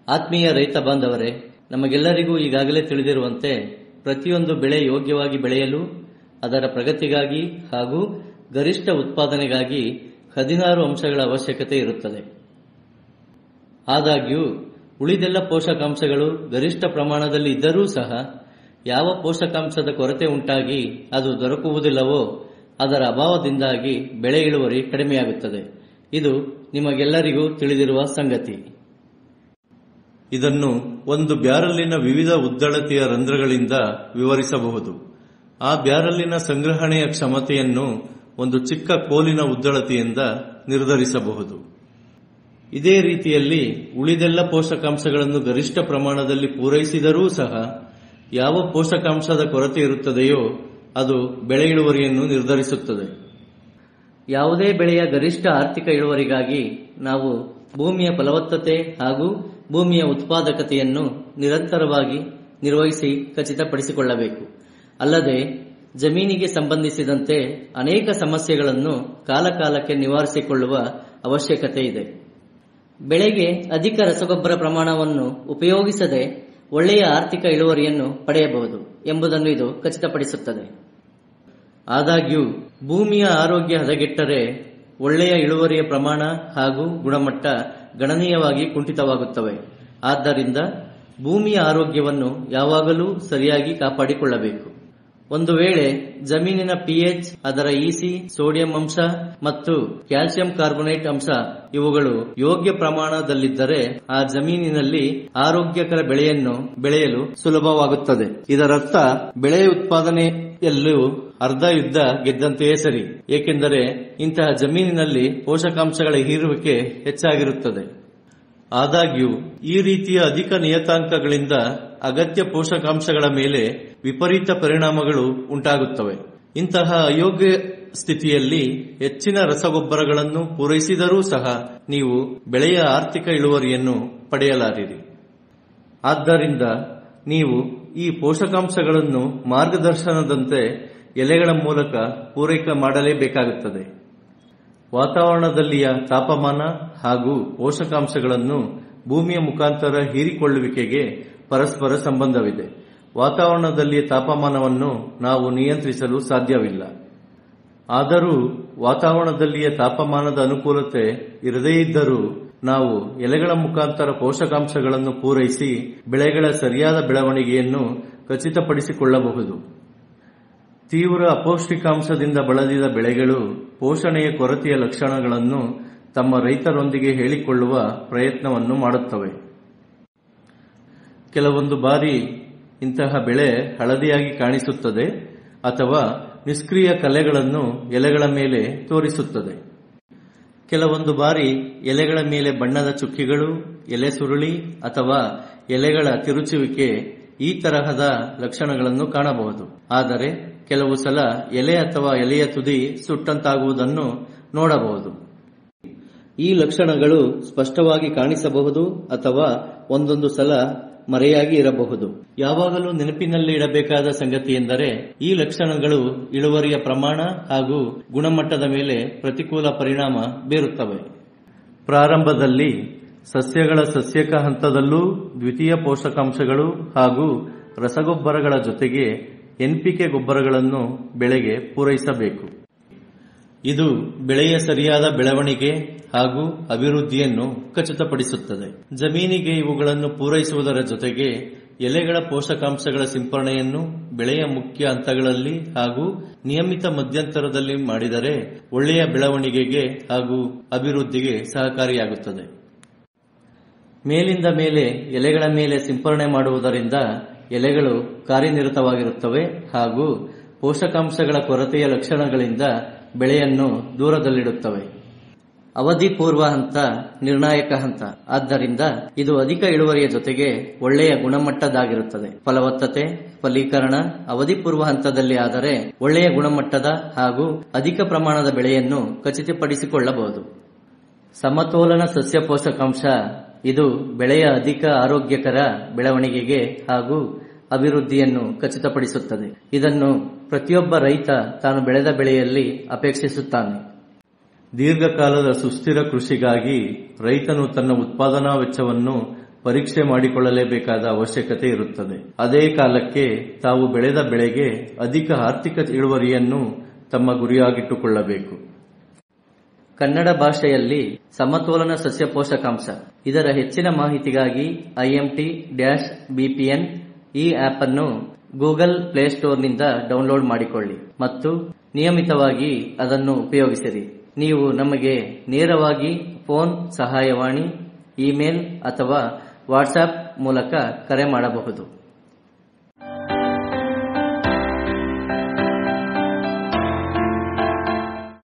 ಆತ್ಮೀಯ ರೈತ ಬಾಂಧವರೇ ನಮಗೆಲ್ಲರಿಗೂ ಈಗಾಗಲೇ ತಿಳಿದಿರುವಂತೆ ಪ್ರತಿಯೊಂದು ಬೆಳೆ ಯೋಗ್ಯವಾಗಿ ಬೆಳೆಯಲು ಅದರ ಪ್ರಗತಿಗಾಗಿ ಹಾಗೂ ಗರಿಷ್ಠ ಉತ್ಪಾದನೆಗಾಗಿ ಹದಿನಾರು ಅಂಶಗಳ ಅವಶ್ಯಕತೆ ಇರುತ್ತದೆ ಆದಾಗ್ಯೂ ಉಳಿದೆಲ್ಲ ಪೋಷಕಾಂಶಗಳು ಗರಿಷ್ಠ ಪ್ರಮಾಣದಲ್ಲಿ ಇದ್ದರೂ ಸಹ ಯಾವ ಪೋಷಕಾಂಶದ ಕೊರತೆ ಉಂಟಾಗಿ ಅದು ದೊರಕುವುದಿಲ್ಲವೋ ಅದರ ಅಭಾವದಿಂದಾಗಿ ಬೆಳೆ ಇಳುವರಿ ಕಡಿಮೆಯಾಗುತ್ತದೆ ಇದು ನಿಮಗೆಲ್ಲರಿಗೂ ತಿಳಿದಿರುವ ಸಂಗತಿ ಇದನ್ನು ಒಂದು ಬ್ಯಾರಲ್ಲಿನ ವಿವಿಧ ಉದ್ದಳತೆಯ ರಂಧ್ರಗಳಿಂದ ವಿವರಿಸಬಹುದು ಆ ಬ್ಯಾರಲ್ಲಿನ ಸಂಗ್ರಹಣೆಯ ಕ್ಷಮತೆಯನ್ನು ಒಂದು ಚಿಕ್ಕ ಕೋಲಿನ ಉದ್ದಳತೆಯಿಂದ ನಿರ್ಧರಿಸಬಹುದು ಇದೇ ರೀತಿಯಲ್ಲಿ ಉಳಿದೆಲ್ಲ ಪೋಷಕಾಂಶಗಳನ್ನು ಗರಿಷ್ಠ ಪ್ರಮಾಣದಲ್ಲಿ ಪೂರೈಸಿದರೂ ಸಹ ಯಾವ ಪೋಷಕಾಂಶದ ಕೊರತೆ ಇರುತ್ತದೆಯೋ ಅದು ಬೆಳೆ ಇಳುವರಿಯನ್ನು ನಿರ್ಧರಿಸುತ್ತದೆ ಯಾವುದೇ ಬೆಳೆಯ ಗರಿಷ್ಠ ಆರ್ಥಿಕ ಇಳುವರಿಗಾಗಿ ನಾವು ಭೂಮಿಯ ಫಲವತ್ತತೆ ಹಾಗೂ ಭೂಮಿಯ ಉತ್ಪಾದಕತೆಯನ್ನು ನಿರಂತರವಾಗಿ ನಿರ್ವಹಿಸಿ ಖಚಿತಪಡಿಸಿಕೊಳ್ಳಬೇಕು ಅಲ್ಲದೆ ಜಮೀನಿಗೆ ಸಂಬಂಧಿಸಿದಂತೆ ಅನೇಕ ಸಮಸ್ಯೆಗಳನ್ನು ಕಾಲಕಾಲಕ್ಕೆ ನಿವಾರಿಸಿಕೊಳ್ಳುವ ಅವಶ್ಯಕತೆ ಇದೆ ಬೆಳೆಗೆ ಅಧಿಕ ರಸಗೊಬ್ಬರ ಪ್ರಮಾಣವನ್ನು ಉಪಯೋಗಿಸದೆ ಒಳ್ಳೆಯ ಆರ್ಥಿಕ ಇಳುವರಿಯನ್ನು ಪಡೆಯಬಹುದು ಎಂಬುದನ್ನು ಇದು ಖಚಿತಪಡಿಸುತ್ತದೆ ಆದಾಗ್ಯೂ ಭೂಮಿಯ ಆರೋಗ್ಯ ಹದಗೆಟ್ಟರೆ ಒಳ್ಳೆಯ ಇಳುವರಿಯ ಪ್ರಮಾಣ ಹಾಗೂ ಗುಣಮಟ್ಟ ಗಣನೀಯವಾಗಿ ಕುಂಠಿತವಾಗುತ್ತವೆ ಆದ್ದರಿಂದ ಭೂಮಿಯ ಆರೋಗ್ಯವನ್ನು ಯಾವಾಗಲೂ ಸರಿಯಾಗಿ ಕಾಪಾಡಿಕೊಳ್ಳಬೇಕು ಒಂದು ವೇಳೆ ಜಮೀನಿನ ಪಿಎಚ್ ಅದರ ಇಸಿ ಸೋಡಿಯಂ ಅಂಶ ಮತ್ತು ಕ್ಯಾಲ್ಸಿಯಂ ಕಾರ್ಬೊನೇಟ್ ಅಂಶ ಇವುಗಳು ಯೋಗ್ಯ ಪ್ರಮಾಣದಲ್ಲಿದ್ದರೆ ಆ ಜಮೀನಿನಲ್ಲಿ ಆರೋಗ್ಯಕರ ಬೆಳೆಯನ್ನು ಬೆಳೆಯಲು ಸುಲಭವಾಗುತ್ತದೆ ಇದರರ್ಥ ಬೆಳೆ ಉತ್ಪಾದನೆಯಲ್ಲೂ ಅರ್ಧ ಯುದ್ಧ ಗೆದ್ದಂತೆಯೇ ಸರಿ ಏಕೆಂದರೆ ಇಂತಹ ಜಮೀನಿನಲ್ಲಿ ಪೋಷಕಾಂಶಗಳ ಹೀರುವಿಕೆ ಹೆಚ್ಚಾಗಿರುತ್ತದೆ ಆದಾಗ್ಯೂ ಈ ರೀತಿಯ ಅಧಿಕ ನಿಯತಾಂಕಗಳಿಂದ ಅಗತ್ಯ ಪೋಷಕಾಂಶಗಳ ಮೇಲೆ ವಿಪರೀತ ಪರಿಣಾಮಗಳು ಉಂಟಾಗುತ್ತವೆ ಇಂತಹ ಅಯೋಗ್ಯ ಸ್ಥಿತಿಯಲ್ಲಿ ಹೆಚ್ಚಿನ ರಸಗೊಬ್ಬರಗಳನ್ನು ಪೂರೈಸಿದರೂ ಸಹ ನೀವು ಬೆಳೆಯ ಆರ್ಥಿಕ ಇಳುವರಿಯನ್ನು ಪಡೆಯಲಾರಿರಿ ಆದ್ದರಿಂದ ನೀವು ಈ ಪೋಷಕಾಂಶಗಳನ್ನು ಮಾರ್ಗದರ್ಶನದಂತೆ ಎಲೆಗಳ ಮೂಲಕ ಪೂರೈಕೆ ಮಾಡಲೇಬೇಕಾಗುತ್ತದೆ ವಾತಾವರಣದಲ್ಲಿಯ ತಾಪಮಾನ ಹಾಗೂ ಪೋಷಕಾಂಶಗಳನ್ನು ಭೂಮಿಯ ಮುಖಾಂತರ ಹೀರಿಕೊಳ್ಳುವಿಕೆಗೆ ಪರಸ್ಪರ ಸಂಬಂಧವಿದೆ ವಾತಾವರಣದಲ್ಲಿಯ ತಾಪಮಾನವನ್ನು ನಾವು ನಿಯಂತ್ರಿಸಲು ಸಾಧ್ಯವಿಲ್ಲ ಆದರೂ ವಾತಾವರಣದಲ್ಲಿಯ ತಾಪಮಾನದ ಅನುಕೂಲತೆ ಇರದೇ ಇದ್ದರೂ ನಾವು ಎಲೆಗಳ ಮುಖಾಂತರ ಪೋಷಕಾಂಶಗಳನ್ನು ಪೂರೈಸಿ ಬೆಳೆಗಳ ಸರಿಯಾದ ಬೆಳವಣಿಗೆಯನ್ನು ಖಚಿತಪಡಿಸಿಕೊಳ್ಳಬಹುದು ತೀವ್ರ ಅಪೌಷ್ಟಿಕಾಂಶದಿಂದ ಬಳಲಿದ ಬೆಳೆಗಳು ಪೋಷಣೆಯ ಕೊರತೆಯ ಲಕ್ಷಣಗಳನ್ನು ತಮ್ಮ ರೈತರೊಂದಿಗೆ ಹೇಳಿಕೊಳ್ಳುವ ಪ್ರಯತ್ನವನ್ನು ಮಾಡುತ್ತವೆ ಕೆಲವೊಂದು ಬಾರಿ ಇಂತಹ ಬೆಳೆ ಹಳದಿಯಾಗಿ ಕಾಣಿಸುತ್ತದೆ ಅಥವಾ ನಿಷ್ಕ್ರಿಯ ಕಲೆಗಳನ್ನು ಎಲೆಗಳ ಮೇಲೆ ತೋರಿಸುತ್ತದೆ ಕೆಲವೊಂದು ಬಾರಿ ಎಲೆಗಳ ಮೇಲೆ ಬಣ್ಣದ ಚುಕ್ಕಿಗಳು ಎಲೆ ಸುರುಳಿ ಅಥವಾ ಎಲೆಗಳ ತಿರುಚುವಿಕೆ ಈ ತರಹದ ಲಕ್ಷಣಗಳನ್ನು ಕಾಣಬಹುದು ಆದರೆ ಕೆಲವು ಸಲ ಎಲೆ ಅಥವಾ ಎಲೆಯ ತುದಿ ಸುಟ್ಟಂತಾಗುವುದನ್ನು ನೋಡಬಹುದು ಈ ಲಕ್ಷಣಗಳು ಸ್ಪಷ್ಟವಾಗಿ ಕಾಣಿಸಬಹುದು ಅಥವಾ ಒಂದೊಂದು ಸಲ ಮರೆಯಾಗಿ ಇರಬಹುದು ಯಾವಾಗಲೂ ನೆನಪಿನಲ್ಲಿ ಇಡಬೇಕಾದ ಸಂಗತಿ ಎಂದರೆ ಈ ಲಕ್ಷಣಗಳು ಇಳುವರಿಯ ಪ್ರಮಾಣ ಹಾಗೂ ಗುಣಮಟ್ಟದ ಮೇಲೆ ಪ್ರತಿಕೂಲ ಪರಿಣಾಮ ಬೀರುತ್ತವೆ ಪ್ರಾರಂಭದಲ್ಲಿ ಸಸ್ಯಗಳ ಸಸ್ಯಕ ಹಂತದಲ್ಲೂ ದ್ವಿತೀಯ ಪೋಷಕಾಂಶಗಳು ಹಾಗೂ ರಸಗೊಬ್ಬರಗಳ ಜೊತೆಗೆ ಎನ್ಪಿಕೆ ಗೊಬ್ಬರಗಳನ್ನು ಬೆಳೆಗೆ ಪೂರೈಸಬೇಕು ಇದು ಬೆಳೆಯ ಸರಿಯಾದ ಬೆಳವಣಿಗೆ ಹಾಗೂ ಅಭಿವೃದ್ಧಿಯನ್ನು ಖಚಿತಪಡಿಸುತ್ತದೆ ಜಮೀನಿಗೆ ಇವುಗಳನ್ನು ಪೂರೈಸುವುದರ ಜೊತೆಗೆ ಎಲೆಗಳ ಪೋಷಕಾಂಶಗಳ ಸಿಂಪರಣೆಯನ್ನು ಬೆಳೆಯ ಮುಖ್ಯ ಹಂತಗಳಲ್ಲಿ ಹಾಗೂ ನಿಯಮಿತ ಮಧ್ಯಂತರದಲ್ಲಿ ಮಾಡಿದರೆ ಒಳ್ಳೆಯ ಬೆಳವಣಿಗೆಗೆ ಹಾಗೂ ಅಭಿವೃದ್ಧಿಗೆ ಸಹಕಾರಿಯಾಗುತ್ತದೆ ಮೇಲಿಂದ ಮೇಲೆ ಎಲೆಗಳ ಮೇಲೆ ಸಿಂಪರಣೆ ಮಾಡುವುದರಿಂದ ಎಲೆಗಳು ಕಾರ್ಯನಿರತವಾಗಿರುತ್ತವೆ ಹಾಗೂ ಪೋಷಕಾಂಶಗಳ ಕೊರತೆಯ ಲಕ್ಷಣಗಳಿಂದ ಬೆಳೆಯನ್ನು ದೂರದಲ್ಲಿಡುತ್ತವೆ ಅವಧಿ ಪೂರ್ವ ಹಂತ ನಿರ್ಣಾಯಕ ಹಂತ ಆದ್ದರಿಂದ ಇದು ಅಧಿಕ ಇಳುವರಿಯ ಜೊತೆಗೆ ಒಳ್ಳೆಯ ಗುಣಮಟ್ಟದಾಗಿರುತ್ತದೆ ಫಲವತ್ತತೆ ಫಲೀಕರಣ ಅವಧಿ ಪೂರ್ವ ಹಂತದಲ್ಲಿ ಆದರೆ ಒಳ್ಳೆಯ ಗುಣಮಟ್ಟದ ಹಾಗೂ ಅಧಿಕ ಪ್ರಮಾಣದ ಬೆಳೆಯನ್ನು ಖಚಿತಪಡಿಸಿಕೊಳ್ಳಬಹುದು ಸಮತೋಲನ ಸಸ್ಯ ಪೋಷಕಾಂಶ ಇದು ಬೆಳೆಯ ಅಧಿಕ ಆರೋಗ್ಯಕರ ಬೆಳವಣಿಗೆಗೆ ಹಾಗೂ ಅಭಿವೃದ್ಧಿಯನ್ನು ಖಚಿತಪಡಿಸುತ್ತದೆ ಇದನ್ನು ಪ್ರತಿಯೊಬ್ಬ ರೈತ ತಾನು ಬೆಳೆದ ಬೆಳೆಯಲ್ಲಿ ಅಪೇಕ್ಷಿಸುತ್ತಾನೆ ದೀರ್ಘಕಾಲದ ಸುಸ್ಥಿರ ಕೃಷಿಗಾಗಿ ರೈತನು ತನ್ನ ಉತ್ಪಾದನಾ ವೆಚ್ಚವನ್ನು ಪರೀಕ್ಷೆ ಮಾಡಿಕೊಳ್ಳಲೇಬೇಕಾದ ಅವಶ್ಯಕತೆ ಇರುತ್ತದೆ ಅದೇ ಕಾಲಕ್ಕೆ ತಾವು ಬೆಳೆದ ಬೆಳೆಗೆ ಅಧಿಕ ಆರ್ಥಿಕ ಇಳುವರಿಯನ್ನು ತಮ್ಮ ಗುರಿಯಾಗಿಟ್ಟುಕೊಳ್ಳಬೇಕು ಕನ್ನಡ ಭಾಷೆಯಲ್ಲಿ ಸಮತೋಲನ ಸಸ್ಯ ಪೋಷಕಾಂಶ ಇದರ ಹೆಚ್ಚಿನ ಮಾಹಿತಿಗಾಗಿ ಐಎಂಟಿ ಡ್ಯಾಶ್ ಬಿಪಿಎನ್ ಈ ಆಪ್ ಅನ್ನು ಗೂಗಲ್ ಪ್ಲೇಸ್ಟೋರ್ನಿಂದ ಡೌನ್ಲೋಡ್ ಮಾಡಿಕೊಳ್ಳಿ ಮತ್ತು ನಿಯಮಿತವಾಗಿ ಅದನ್ನು ಉಪಯೋಗಿಸಿರಿ ನೀವು ನಮಗೆ ನೇರವಾಗಿ ಫೋನ್ ಸಹಾಯವಾಣಿ ಇಮೇಲ್ ಅಥವಾ ವಾಟ್ಸ್ಆಪ್ ಮೂಲಕ ಕರೆ ಮಾಡಬಹುದು